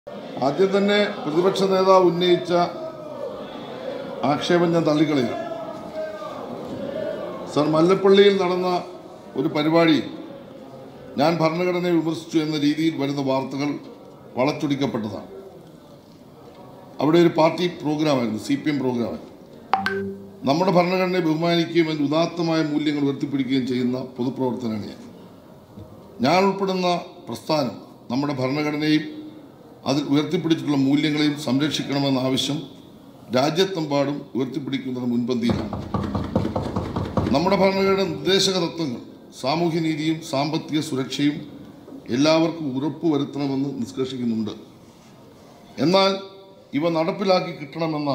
ആദ്യം തന്നെ പ്രതിപക്ഷ നേതാവ് ഉന്നയിച്ച ആക്ഷേപം ഞാൻ തള്ളിക്കളയുക സർ മല്ലപ്പള്ളിയിൽ നടന്ന ഒരു പരിപാടി ഞാൻ ഭരണഘടനയെ വിമർശിച്ചു എന്ന രീതിയിൽ വരുന്ന വാർത്തകൾ വളച്ചൊടിക്കപ്പെട്ടതാണ് അവിടെ ഒരു പാർട്ടി പ്രോഗ്രാമായിരുന്നു സി പി എം പ്രോഗ്രാമായിരുന്നു നമ്മുടെ ഭരണഘടനയെ ബഹുമാനിക്കുകയും അതിൻ്റെ ഉദാത്തമായ മൂല്യങ്ങൾ ഉയർത്തിപ്പിടിക്കുകയും ചെയ്യുന്ന പൊതുപ്രവർത്തനമാണ് ഞാൻ ഞാൻ ഉൾപ്പെടുന്ന പ്രസ്ഥാനം നമ്മുടെ ഭരണഘടനയും അതിൽ ഉയർത്തിപ്പിടിച്ചിട്ടുള്ള മൂല്യങ്ങളെയും സംരക്ഷിക്കണമെന്ന ആവശ്യം രാജ്യത്തെമ്പാടും ഉയർത്തിപ്പിടിക്കുന്നത് മുൻപന്തിയിലാണ് നമ്മുടെ ഭരണഘടന നിർദ്ദേശക തത്വങ്ങൾ സാമൂഹ്യനീതിയും സാമ്പത്തിക സുരക്ഷയും എല്ലാവർക്കും ഉറപ്പുവരുത്തണമെന്ന് നിഷ്കർഷിക്കുന്നുണ്ട് എന്നാൽ ഇവ നടപ്പിലാക്കി കിട്ടണമെന്ന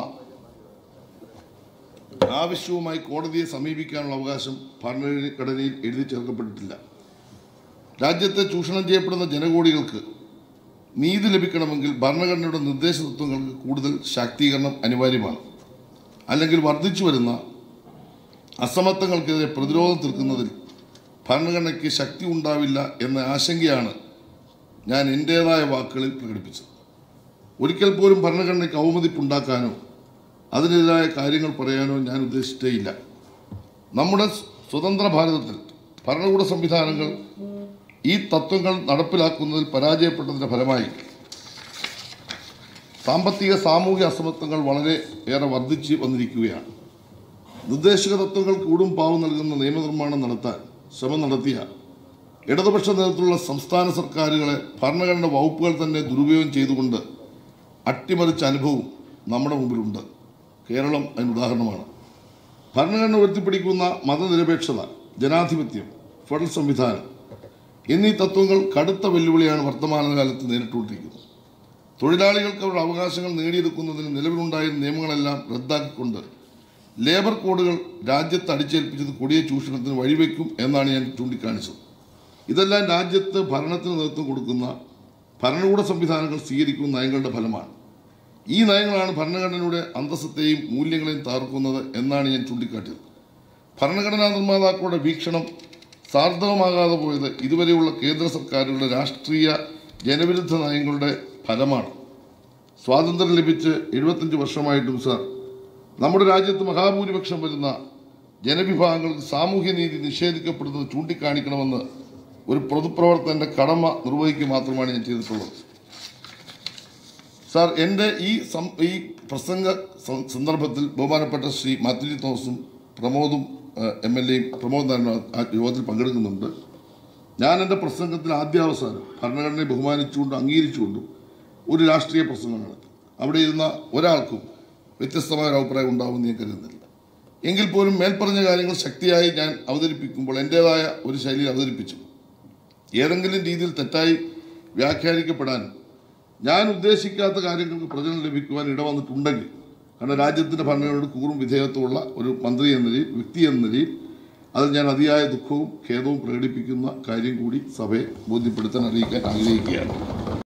ആവശ്യവുമായി കോടതിയെ സമീപിക്കാനുള്ള അവകാശം ഭരണഘടനയിൽ എഴുതി ചേർക്കപ്പെട്ടിട്ടില്ല രാജ്യത്തെ ചൂഷണം ചെയ്യപ്പെടുന്ന ജനകോടികൾക്ക് നീതി ലഭിക്കണമെങ്കിൽ ഭരണഘടനയുടെ നിർദ്ദേശ തത്വങ്ങൾക്ക് കൂടുതൽ ശാക്തീകരണം അനിവാര്യമാണ് അല്ലെങ്കിൽ വർദ്ധിച്ചു വരുന്ന അസമത്വങ്ങൾക്കെതിരെ പ്രതിരോധം തീർക്കുന്നതിൽ ഭരണഘടനയ്ക്ക് ശക്തി ഉണ്ടാവില്ല എന്ന ആശങ്കയാണ് ഞാൻ എൻ്റേതായ വാക്കുകളിൽ പ്രകടിപ്പിച്ചത് ഒരിക്കൽ പോലും ഭരണഘടനയ്ക്ക് അവമതിപ്പുണ്ടാക്കാനോ അതിനെതിരായ കാര്യങ്ങൾ പറയാനോ ഞാൻ ഉദ്ദേശിച്ചേയില്ല നമ്മുടെ സ്വതന്ത്ര ഭാരതത്തിൽ ഭരണകൂട സംവിധാനങ്ങൾ ഈ തത്വങ്ങൾ നടപ്പിലാക്കുന്നതിൽ പരാജയപ്പെട്ടതിന്റെ ഫലമായി സാമ്പത്തിക സാമൂഹിക അസമത്വങ്ങൾ വളരെ ഏറെ വർദ്ധിച്ച് വന്നിരിക്കുകയാണ് നിർദ്ദേശക തത്വങ്ങൾ കൂടും പാവം നൽകുന്ന നിയമനിർമ്മാണം നടത്താൻ ശ്രമം നടത്തിയ ഇടതുപക്ഷ നേതൃത്വത്തിലുള്ള സംസ്ഥാന സർക്കാരുകളെ ഭരണഘടന വകുപ്പുകൾ തന്നെ ദുരുപയോഗം ചെയ്തുകൊണ്ട് അട്ടിമറിച്ച അനുഭവം നമ്മുടെ മുമ്പിലുണ്ട് കേരളം അതിന് ഉദാഹരണമാണ് ഭരണഘടന ഉയർത്തിപ്പിടിക്കുന്ന മതനിരപേക്ഷത ജനാധിപത്യം ഫെഡറൽ സംവിധാനം എന്നീ തത്വങ്ങൾ കടുത്ത വെല്ലുവിളിയാണ് വർത്തമാനകാലത്ത് നേരിട്ടുകൊണ്ടിരിക്കുന്നത് തൊഴിലാളികൾക്ക് അവരുടെ അവകാശങ്ങൾ നേടിയെടുക്കുന്നതിന് നിലവിലുണ്ടായിരുന്ന നിയമങ്ങളെല്ലാം റദ്ദാക്കിക്കൊണ്ട് ലേബർ കോഡുകൾ രാജ്യത്ത് അടിച്ചേൽപ്പിച്ചത് കൊടിയ ചൂഷണത്തിന് വഴിവെക്കും എന്നാണ് ഞാൻ ചൂണ്ടിക്കാണിച്ചത് ഇതെല്ലാം രാജ്യത്ത് ഭരണത്തിന് നേതൃത്വം കൊടുക്കുന്ന ഭരണകൂട സംവിധാനങ്ങൾ സ്വീകരിക്കുന്ന നയങ്ങളുടെ ഫലമാണ് ഈ നയങ്ങളാണ് ഭരണഘടനയുടെ അന്തസ്സത്തെയും മൂല്യങ്ങളെയും തകർക്കുന്നത് എന്നാണ് ഞാൻ ചൂണ്ടിക്കാട്ടിയത് ഭരണഘടനാ നിർമ്മാതാക്കളുടെ വീക്ഷണം സാർത്ഥകമാകാതെ പോയത് ഇതുവരെയുള്ള കേന്ദ്ര സർക്കാരുകളുടെ രാഷ്ട്രീയ ജനവിരുദ്ധ നയങ്ങളുടെ ഫലമാണ് സ്വാതന്ത്ര്യം ലഭിച്ച് എഴുപത്തഞ്ച് വർഷമായിട്ടും സാർ നമ്മുടെ രാജ്യത്ത് മഹാഭൂരിപക്ഷം വരുന്ന ജനവിഭാഗങ്ങൾക്ക് സാമൂഹ്യനീതി നിഷേധിക്കപ്പെടുന്നത് ചൂണ്ടിക്കാണിക്കണമെന്ന് ഒരു പൊതുപ്രവർത്തകന്റെ കടമ നിർവഹിക്കുക മാത്രമാണ് ഞാൻ ചെയ്തിട്ടുള്ളത് സാർ എൻ്റെ ഈ സം ഈ പ്രസംഗ സ- സന്ദർഭത്തിൽ ബഹുമാനപ്പെട്ട ശ്രീ മാത്യു തോമസും പ്രമോദും എം എൽ എയും പ്രമോദ് നാരായണൻ ആ യോഗത്തിൽ പങ്കെടുക്കുന്നുണ്ട് ഞാൻ എൻ്റെ പ്രസംഗത്തിൽ ആദ്യാവസാനം ഭരണഘടനയെ ബഹുമാനിച്ചുകൊണ്ടും അംഗീകരിച്ചുകൊണ്ടും ഒരു രാഷ്ട്രീയ പ്രസംഗം നടത്തി അവിടെ ഇരുന്ന ഒരാൾക്കും വ്യത്യസ്തമായ ഒരു അഭിപ്രായം ഉണ്ടാവുമെന്ന് ഞാൻ കരുതുന്നില്ല എങ്കിൽ പോലും മേൽപ്പറഞ്ഞ കാര്യങ്ങൾ ശക്തിയായി ഞാൻ അവതരിപ്പിക്കുമ്പോൾ എൻ്റേതായ ഒരു ശൈലിയിൽ അവതരിപ്പിച്ചു ഏതെങ്കിലും രീതിയിൽ തെറ്റായി വ്യാഖ്യാനിക്കപ്പെടാനും ഞാൻ ഉദ്ദേശിക്കാത്ത കാര്യങ്ങൾക്ക് പ്രചരണം ലഭിക്കുവാൻ ഇടവന്നിട്ടുണ്ടെങ്കിൽ കാരണം രാജ്യത്തിൻ്റെ ഭരണഘടനയോട് കൂറും വിധേയത്വമുള്ള ഒരു മന്ത്രി എന്ന നിലയിൽ വ്യക്തി എന്ന നിലയിൽ അതിൽ ഞാൻ അതിയായ ദുഃഖവും ഖേദവും പ്രകടിപ്പിക്കുന്ന കാര്യം കൂടി സഭയെ ബോധ്യപ്പെടുത്താൻ അറിയിക്കാൻ ആഗ്രഹിക്കുകയാണ്